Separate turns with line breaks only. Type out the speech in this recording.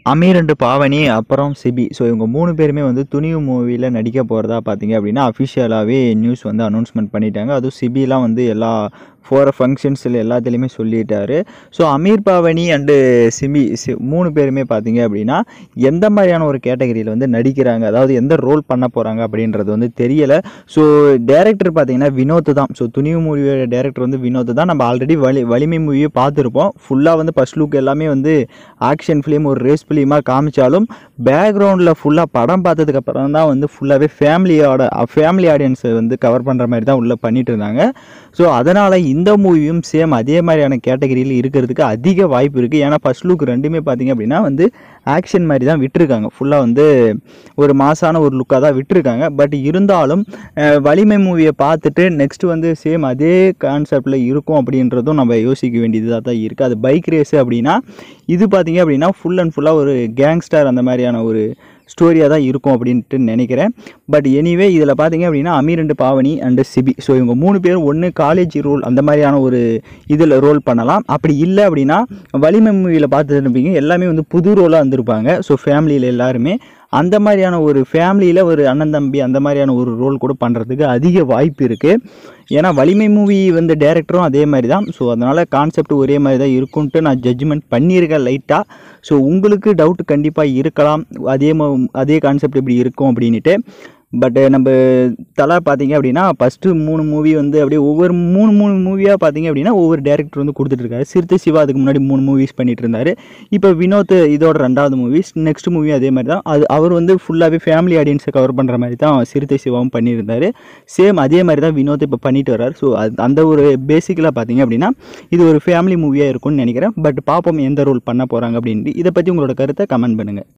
Amir and Pavani அப்புறம் CP so இவங்க மூணு பேருமே வந்து துணிவு மூவியில் நடிக்க போகிறதா பார்த்தீங்க அப்படின்னா அஃபிஷியலாகவே நியூஸ் வந்து அனௌன்ஸ்மெண்ட் பண்ணிட்டாங்க அதுவும் சிபிலாம் வந்து எல்லா ஃபோர் ஃபங்க்ஷன்ஸில் எல்லாத்துலேயுமே சொல்லிட்டாரு ஸோ அமீர் பாவனி அண்டு சிபி சி- மூணு பேருமே பார்த்தீங்க அப்படின்னா எந்த மாதிரியான ஒரு கேட்டகரியில் வந்து நடிக்கிறாங்க அதாவது எந்த ரோல் பண்ண போகிறாங்க அப்படின்றது வந்து தெரியலை ஸோ டேரக்டர் பார்த்தீங்கன்னா வினோத் தான் ஸோ துணிவு மூவியோட டேரக்டர் வந்து வினோத் தான் நம்ம ஆல்ரெடி வலி வலிமை மூவியை பார்த்துருப்போம் ஃபுல்லாக வந்து ஃபர்ஸ்ட் லுக் எல்லாமே வந்து ஆக்ஷன் ஃபிலிம் ஒரு ரேஸ் ஃபிலிமாக காமிச்சாலும் பேக்ரவுண்டில் ஃபுல்லாக படம் பார்த்ததுக்கப்புறம் தான் வந்து ஃபுல்லாகவே ஃபேமிலியோட ஃபேமிலி ஆடியன்ஸை வந்து கவர் பண்ணுற மாதிரி தான் உள்ளே பண்ணிட்டு இருந்தாங்க ஸோ அதனால் இந்த மூவியும் சேம் அதே மாதிரியான கேட்டகரியில் இருக்கிறதுக்கு அதிக வாய்ப்பு இருக்குது ஏன்னா ஃபர்ஸ்ட் லுக் ரெண்டுமே பார்த்தீங்க அப்படின்னா வந்து ஆக்ஷன் மாதிரி தான் விட்டுருக்காங்க ஃபுல்லாக வந்து ஒரு மாசான ஒரு லுக்காக தான் விட்டுருக்காங்க பட் இருந்தாலும் அஹ், வலிமை மூவியை பார்த்துட்டு நெக்ஸ்ட் வந்து சேம் அதே கான்செப்டில் இருக்கும் அப்படின்றதும் நம்ம யோசிக்க வேண்டியதாக தான் இருக்குது அது பைக் ரேஸு அப்படின்னா இது பார்த்தீங்க அப்படின்னா ஃபுல் அண்ட் ஃபுல்லாக ஒரு கேங்ஸ்டர் அந்த மாதிரியான ஒரு ஸ்டோரியாக தான் இருக்கும் அப்படின்ட்டு நினைக்கிறேன் பட் எனிவே இதில் பார்த்தீங்க அப்படின்னா Ameer and Pavani and Ciby so இவங்க மூணு பேரும் ஒன்று காலேஜ் ரோல் அந்த மாதிரியான ஒரு இதில் ரோல் பண்ணலாம் அப்படி இல்லை அப்படின்னா வலிமை மூவியில் பார்த்துருப்பீங்க எல்லாமே வந்து புது ரோலாக வந்திருப்பாங்க ஸோ ஃபேமிலியில் எல்லாருமே அந்த மாதிரியான ஒரு ஃபேமிலியில் ஒரு அண்ணன் தம்பி அந்த மாதிரியான ஒரு ரோல் கூட பண்ணுறதுக்கு அதிக வாய்ப்பு இருக்குது ஏன்னா வலிமை மூவி வந்து டேரக்டரும் அதே மாதிரி தான் ஸோ அதனால் கான்செப்ட் ஒரே மாதிரி தான் இருக்கும்ன்ட்டு நான் ஜட்ஜ்மெண்ட் பண்ணியிருக்கேன் லைட்டாக ஸோ உங்களுக்கு டவுட் கண்டிப்பாக இருக்கலாம் அதே ம அதே கான்செப்ட் இப்படி இருக்கும் அப்படின்ட்டு பட் நம்ம தலை பார்த்தீங்க அப்படின்னா ஃபஸ்ட்டு மூணு மூவி வந்து அப்படியே ஒவ்வொரு மூணு மூணு மூவியாக பார்த்தீங்க அப்படின்னா ஒவ்வொரு டேரக்டர் வந்து கொடுத்துட்டு இருக்காரு சிறுத்தை சிவா அதுக்கு முன்னாடி மூணு மூவிஸ் பண்ணிட்டு இருந்தாரு இப்போ வினோத் இதோட ரெண்டாவது மூவிஸ் நெக்ஸ்ட் மூவி அதே மாதிரி தான் அது அவர் வந்து ஃபுல்லாகவே ஃபேமிலி ஆடியன்ஸை கவர் பண்ணுற மாதிரி தான் சிறுத்தை சிவாவும் பண்ணியிருந்தாரு சேம் அதே மாதிரி தான் வினோத் இப்போ பண்ணிட்டு வர்றாரு ஸோ அந்த ஒரு பேசிக்கலாக பார்த்தீங்க அப்படின்னா இது ஒரு ஃபேமிலி மூவியாக இருக்கும்னு நினைக்கிறேன் பட் பார்ப்போம் எந்த ரோல் பண்ண போகிறாங்க அப்படின்ட்டு இதை பற்றி உங்களோட கருத்தை கமெண்ட் பண்ணுங்கள்